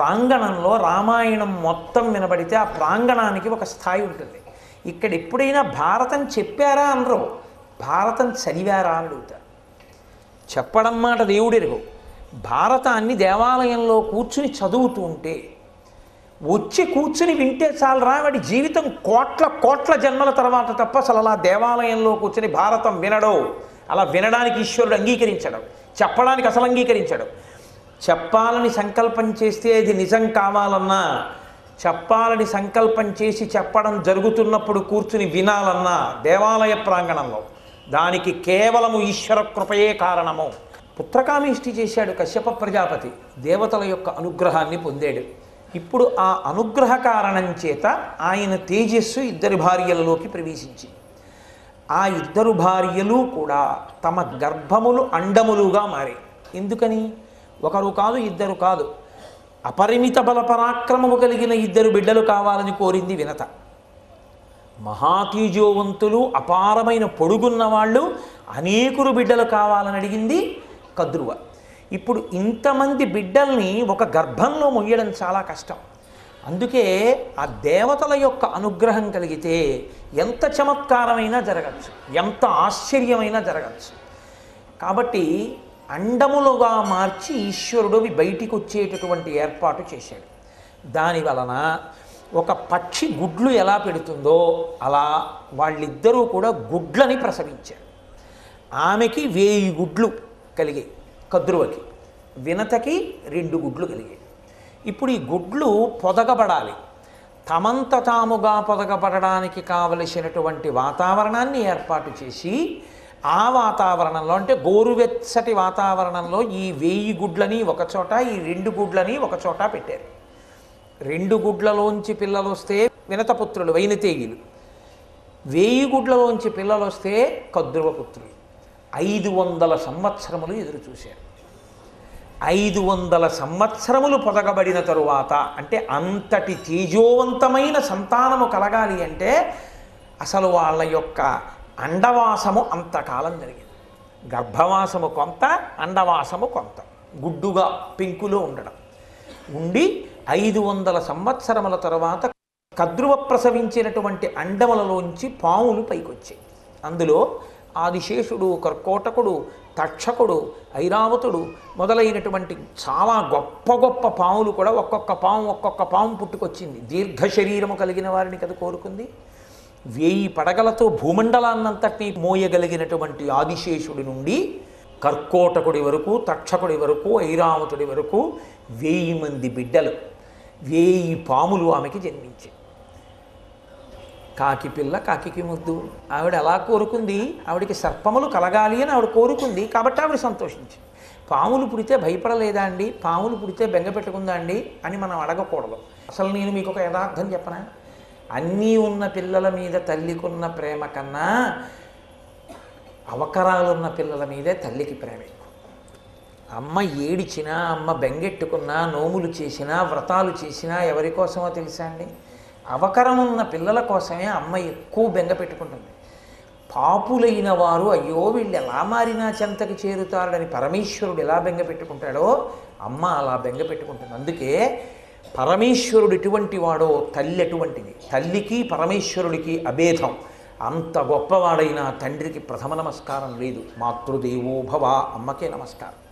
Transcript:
ప్రాంగణంలో రామాయణం మొత్తం వినబడితే ఆ ప్రాంగణానికి ఒక స్థాయి ఉంటుంది ఇక్కడ ఎప్పుడైనా భారతం చెప్పారా అనరు భారతం చదివారా అని అడుగుతారు చెప్పడం మాట దేవుడెరుగు భారతాన్ని దేవాలయంలో కూర్చుని చదువుతూ ఉంటే వచ్చి కూర్చుని వింటే చాలరా వాడి జీవితం కోట్ల కోట్ల జన్మల తర్వాత తప్ప అసలు అలా దేవాలయంలో కూర్చుని భారతం వినడు అలా వినడానికి ఈశ్వరుడు అంగీకరించడం చెప్పడానికి అసలు అంగీకరించడు చెప్పాలని సంకల్పం చేస్తే అది నిజం కావాలన్నా చెప్పాలని సంకల్పం చేసి చెప్పడం జరుగుతున్నప్పుడు కూర్చుని వినాలన్నా దేవాలయ ప్రాంగణంలో దానికి కేవలము ఈశ్వర కృపయే కారణము పుత్రకామేష్టి చేశాడు కశ్యప ప్రజాపతి దేవతల యొక్క అనుగ్రహాన్ని పొందాడు ఇప్పుడు ఆ అనుగ్రహ కారణం చేత ఆయన తేజస్సు ఇద్దరి భార్యలలోకి ప్రవేశించింది ఆ ఇద్దరు భార్యలు కూడా తమ గర్భములు అండములుగా మారాయి ఎందుకని ఒకరు కాదు ఇద్దరు కాదు అపరిమిత బల పరాక్రమము కలిగిన ఇద్దరు బిడ్డలు కావాలని కోరింది వినత మహాతీజోవంతులు అపారమైన పొడుగున్న వాళ్ళు అనేకులు బిడ్డలు కావాలని అడిగింది కద్రువ ఇప్పుడు ఇంతమంది బిడ్డల్ని ఒక గర్భంలో మొయ్యడం చాలా కష్టం అందుకే ఆ దేవతల యొక్క అనుగ్రహం కలిగితే ఎంత చమత్కారమైనా జరగచ్చు ఎంత ఆశ్చర్యమైనా జరగచ్చు కాబట్టి అండములుగా మార్చి ఈశ్వరుడు అవి బయటికి వచ్చేటటువంటి ఏర్పాటు చేశాడు దాని వలన ఒక పక్షి గుడ్లు ఎలా పెడుతుందో అలా వాళ్ళిద్దరూ కూడా గుడ్లని ప్రసవించారు ఆమెకి వేయి గుడ్లు కలిగాయి కద్రువకి వినతకి రెండు గుడ్లు కలిగాయి ఇప్పుడు ఈ గుడ్లు పొదగబడాలి తమంత తాముగా పొదగబడడానికి కావలసినటువంటి వాతావరణాన్ని ఏర్పాటు చేసి ఆ వాతావరణంలో అంటే గోరువెచ్చటి వాతావరణంలో ఈ వేయి గుడ్లని ఒకచోట ఈ రెండు గుడ్లని ఒకచోట పెట్టారు రెండు గుడ్లలోంచి పిల్లలు వస్తే వినతపుత్రులు వైనతేయులు వేయి గుడ్లలోంచి పిల్లలు వస్తే కద్రువ పుత్రులు ఐదు వందల సంవత్సరములు ఎదురు చూశారు ఐదు వందల సంవత్సరములు పొదగబడిన తరువాత అంటే అంతటి తేజోవంతమైన సంతానము కలగాలి అంటే అసలు వాళ్ళ యొక్క అండవాసము అంతకాలం జరిగింది గర్భవాసము కొంత అండవాసము కొంత గుడ్డుగా పెంకులో ఉండడం ఉండి ఐదు వందల సంవత్సరముల తరువాత కద్రువ ప్రసవించినటువంటి అండములలోంచి పాములు పైకొచ్చాయి అందులో ఆదిశేషుడు కర్కోటకుడు తక్షకుడు ఐరావతుడు మొదలైనటువంటి చాలా గొప్ప గొప్ప పాములు కూడా ఒక్కొక్క పాము ఒక్కొక్క పాము పుట్టుకొచ్చింది దీర్ఘ శరీరము కలిగిన వారిని కదా కోరుకుంది వేయి పడగలతో భూమండలాన్నంతటినీ మోయగలిగినటువంటి ఆదిశేషుడి నుండి కర్కోటకుడి వరకు తక్షకుడి వరకు ఐరావతుడి వరకు వేయి మంది బిడ్డలు వేయి పాములు ఆమెకి జన్మించాయి కాకి పిల్ల కాకికి ముద్దు ఆవిడ ఎలా కోరుకుంది ఆవిడికి సర్పములు కలగాలి అని ఆవిడ కోరుకుంది కాబట్టి ఆవిడ సంతోషించింది పాములు పుడితే భయపడలేదా అండి పాములు పుడితే బెంగ పెట్టుకుందా అండి అని మనం అడగకూడదు అసలు నేను మీకు ఒక యథార్థం చెప్పనా అన్నీ ఉన్న పిల్లల మీద తల్లికున్న ప్రేమ కన్నా అవకరాలున్న పిల్లల మీదే తల్లికి ప్రేమ ఎక్కువ అమ్మ ఏడిచినా అమ్మ బెంగెట్టుకున్నా నోములు చేసినా వ్రతాలు చేసినా ఎవరి కోసమో తెలుసా అండి అవకరం ఉన్న పిల్లల కోసమే అమ్మ ఎక్కువ బెంగ పెట్టుకుంటుంది పాపులైన వారు అయ్యో వీళ్ళు ఎలా మారినా చెంతకి చేరుతారని పరమేశ్వరుడు ఎలా బెంగ పెట్టుకుంటాడో అమ్మ అలా బెంగ పెట్టుకుంటుంది అందుకే పరమేశ్వరుడు ఎటువంటి వాడో తల్లి అటువంటిది తల్లికి పరమేశ్వరుడికి అభేదం అంత గొప్పవాడైన తండ్రికి ప్రథమ నమస్కారం లేదు మాతృదేవో భవ అమ్మకే నమస్కారం